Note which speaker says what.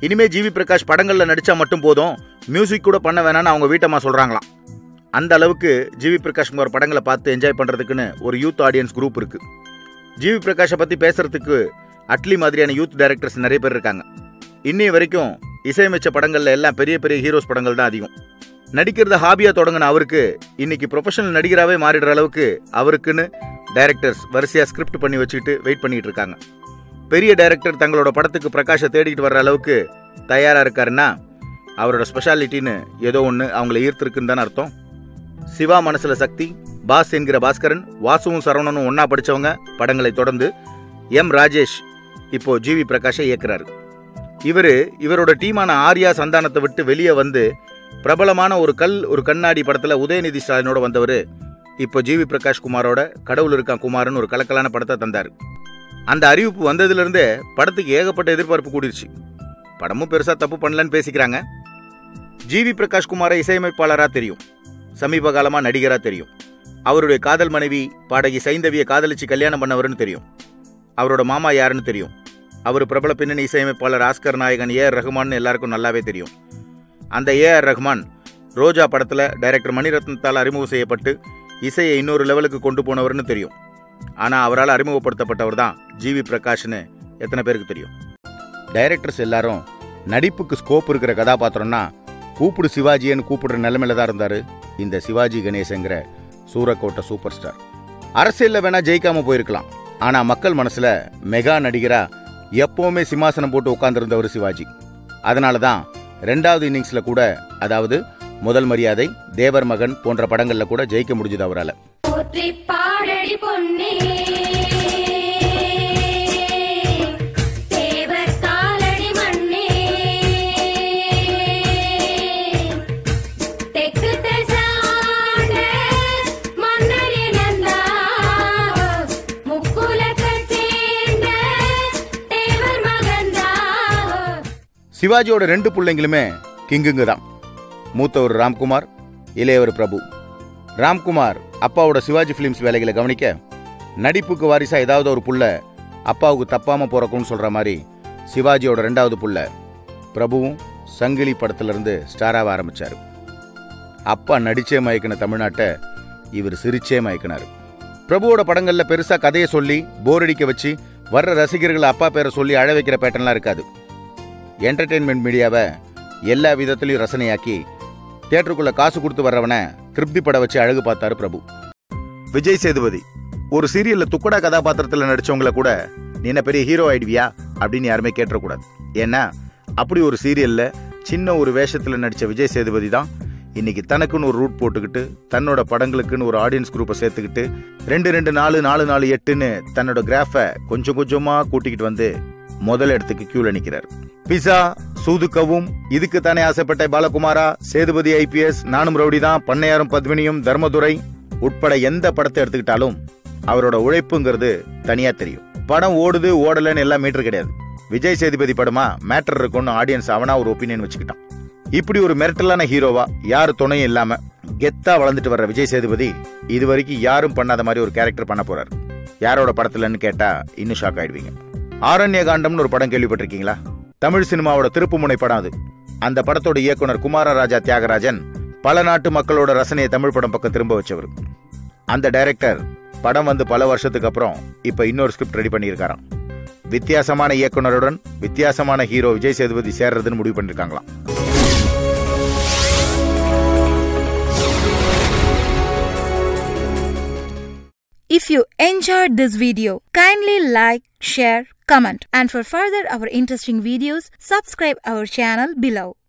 Speaker 1: இனிமே ஜிவி பிரகாஷ் படங்கள்ல நடிச்சா மட்டும் போதும் மியூசிக் கூட பண்ண வேணாம்னு அவங்க வீட்டம்மா சொல்றாங்களாம் அந்த அளவுக்கு ஜிவி பிரகாஷ் குமார் படங்களை பார்த்து என்ஜாய் பண்றதுக்குன்னு ஒரு யூத் ஆடியன்ஸ் குரூப் இருக்கு ஜிவி பிரகாஷை பத்தி பேசுறதுக்கு அட்லி மாதிரியான யூத் டைரக்டர்ஸ் நிறைய பேர் இருக்காங்க இன்னைய வரைக்கும் இசையமைச்ச படங்கள்ல எல்லாம் பெரிய பெரிய ஹீரோஸ் படங்கள் தான் அதிகம் நடிக்கிறத ஹாபியா தொடங்கின அவருக்கு இன்னைக்கு ப்ரொஃபஷனல் நடிகராகவே மாறிடுற அளவுக்கு அவருக்குன்னு டைரக்டர்ஸ் வரிசையா ஸ்கிரிப்ட் பண்ணி வச்சுக்கிட்டு வெயிட் பண்ணிட்டு இருக்காங்க பெரிய டைரக்டர் தங்களோட படத்துக்கு பிரகாஷை தேடிட்டு வர்ற அளவுக்கு தயாரா இருக்காருன்னா அவரோட ஸ்பெஷாலிட்டின்னு ஏதோ ஒன்று அவங்கள ஈர்த்திருக்குன்னு தானே அர்த்தம் சிவா மனசுல சக்தி பாஸ் என்கிற பாஸ்கரன் வாசுவும் சரவணனும் ஒன்னா படிச்சவங்க படங்களை தொடர்ந்து எம் ராஜேஷ் இப்போ ஜிவி பிரகாஷை இயக்குறாரு இவரு இவரோட டீமான ஆர்யா சந்தானத்தை விட்டு வெளியே வந்து பிரபலமான ஒரு கல் ஒரு கண்ணாடி படத்துல உதயநிதி ஸ்டாலினோட வந்தவர் இப்போ ஜிவி பிரகாஷ் குமாரோட கடவுள் இருக்கான் குமார்னு ஒரு கலக்கலான படத்தை தந்தார் அந்த அறிவிப்பு வந்ததிலிருந்தே படத்துக்கு ஏகப்பட்ட எதிர்பார்ப்பு கூடிருச்சு படமும் பெருசா தப்பு பண்ணலன்னு பேசிக்கிறாங்க ஜிவி பிரகாஷ் குமாரை இசையமைப்பாளரா தெரியும் சமீப காலமா நடிகரா தெரியும் அவருடைய காதல் மனைவி பாடகி சைந்தவியை காதலிச்சு கல்யாணம் பண்ணவர்னு தெரியும் அவரோட மாமா யாருன்னு தெரியும் அவர் பிரபல பின்னணி இசையமைப்பாளர் ஆஸ்கர் நாயகன் ஏ ஆர் ரஹ்மான் எல்லாருக்கும் நல்லாவே தெரியும் அந்த ஏ ஆர் ரஹ்மான் ரோஜா படத்தில் டைரக்டர் மணிரத்னத்தால் அறிமுகம் செய்யப்பட்டு இசையை இன்னொரு லெவலுக்கு கொண்டு போனவர்னு தெரியும் ஆனால் அவரால் அறிமுகப்படுத்தப்பட்டவர் தான் ஜிவி பிரகாஷ்னு எத்தனை பேருக்கு தெரியும் டைரக்டர்ஸ் எல்லாரும் நடிப்புக்கு ஸ்கோப் இருக்கிற கதாபாத்திரம்னா கூப்பிடு சிவாஜின்னு கூப்பிடுற நிலைமையில தான் இருந்தாரு இந்த சிவாஜி கணேசங்கிற சூரக்கோட்டை சூப்பர் ஸ்டார் அரசியல்ல வேணா ஜெயிக்காம போயிருக்கலாம் ஆனா மக்கள் மனசுல மெகா நடிகரா எப்பவுமே சிம்மாசனம் போட்டு உட்கார்ந்திருந்தவர் சிவாஜி அதனால தான் ரெண்டாவது இன்னிங்ஸ்ல கூட அதாவது முதல் மரியாதை தேவர் மகன் போன்ற படங்கள்ல கூட ஜெயிக்க முடிஞ்சது அவரால்
Speaker 2: போற்றி பாடடி பொன்னே தேவர் காலடி மண்ணே தெற்கு தசாண்ட மன்னர் இனந்தா முக்குலத்தைச் சேர்ந்த தேவர் மகந்தா
Speaker 1: சிவாஜியோட ரெண்டு பிள்ளைங்களுமே கிங்குங்க தான் மூத்தவர் ராம்குமார் இளையவர் பிரபு ராம்குமார் அப்பாவோட சிவாஜி ஃபிலிம்ஸ் வேலைகளை கவனிக்க நடிப்புக்கு வாரிசா ஏதாவது ஒரு புள்ள அப்பாவுக்கு தப்பாம பிறக்கும்னு சொல்ற மாதிரி சிவாஜியோட ரெண்டாவது புள்ள பிரபுவும் சங்கிலி படத்துல இருந்து ஸ்டாராக ஆரம்பிச்சாரு அப்பா நடிச்சே மயக்கின தமிழ்நாட்டை இவர் சிரிச்சே மயக்கினாரு பிரபுவோட படங்கள்ல பெருசா கதையை சொல்லி போர் அடிக்க வச்சு வர்ற ரசிகர்களை அப்பா பேரை சொல்லி அழ வைக்கிற பேட்டர்ன்லாம் இருக்காது என்டர்டெயின்மெண்ட் மீடியாவை எல்லா விதத்திலையும் ரசனையாக்கி தியேட்டருக்குள்ள காசு கொடுத்து வர்றவனை திருப்தி பட வச்சு அழகு பார்த்தாரு பிரபு விஜய் சேதுபதி ஒரு சீரியல்ல துக்கடா கதாபாத்திரத்துல நடிச்சவங்கள கூட நீ என்ன பெரிய ஹீரோ ஆயிடுவியா அப்படின்னு யாருமே கேட்டக்கூடாது ஏன்னா அப்படி ஒரு சீரியல்ல சின்ன ஒரு வேஷத்துல நடிச்ச விஜய் சேதுபதி தான் இன்னைக்கு தனக்குன்னு ஒரு ரூட் போட்டுக்கிட்டு தன்னோட படங்களுக்குன்னு ஒரு ஆடியன்ஸ் குரூப்பை சேர்த்துக்கிட்டு ரெண்டு ரெண்டு நாலு நாலு நாலு எட்டுன்னு தன்னோட கிராஃபை கொஞ்சம் கொஞ்சமா கூட்டிக்கிட்டு வந்து முதல் இடத்துக்கு கியூல நிக்கிறார் பிசா சூதுக்கவும் இதுக்கு தானே ஆசைப்பட்ட பாலகுமாரா சேதுபதி ஐபிஎஸ் நானும் ரவுடி தான் பண்ணையாரும் பத்மினியும் தர்மதுரை உட்பட எந்த படத்தை எடுத்துக்கிட்டாலும் அவரோட உழைப்புங்கிறது தனியா தெரியும் படம் ஓடுது ஓடலன்னு எல்லாம் மீட்டர் கிடையாது விஜய் சேதுபதி படமா மேட்டர் இருக்கும்னு ஆடியன்ஸ் அவனா ஒரு ஒப்பீனியன் வச்சுக்கிட்டான் இப்படி ஒரு மிரட்டலான ஹீரோவா யார் துணையும் இல்லாம கெத்தா வளர்ந்துட்டு வர்ற விஜய் சேதுபதி இது வரைக்கும் யாரும் பண்ணாத மாதிரி ஒரு கேரக்டர் பண்ண போறாரு யாரோட படத்துலன்னு கேட்டா இன்னும் ஷாக் ஆயிடுவீங்க ஆரண்ய காண்டம்னு ஒரு படம் கேள்விப்பட்டிருக்கீங்களா தமிழ் சினிமாவோட திருப்புமுனை படம் அது அந்த படத்தோட இயக்குனர் குமாரராஜா தியாகராஜன் பல நாட்டு மக்களோட ரசனையை தமிழ் படம் பக்கம் திரும்ப வச்சவர் அந்த டைரக்டர் படம் வந்து பல வருஷத்துக்கு அப்புறம் இப்ப இன்னொரு ஸ்கிரிப்ட் ரெடி பண்ணியிருக்காராம் வித்தியாசமான இயக்குனருடன் வித்தியாசமான ஹீரோ விஜய் சேதுபதி சேர்றதுன்னு முடிவு பண்ணிருக்காங்களாம்
Speaker 3: If you enjoyed this video, kindly like, share, comment and for further our interesting videos, subscribe our channel below.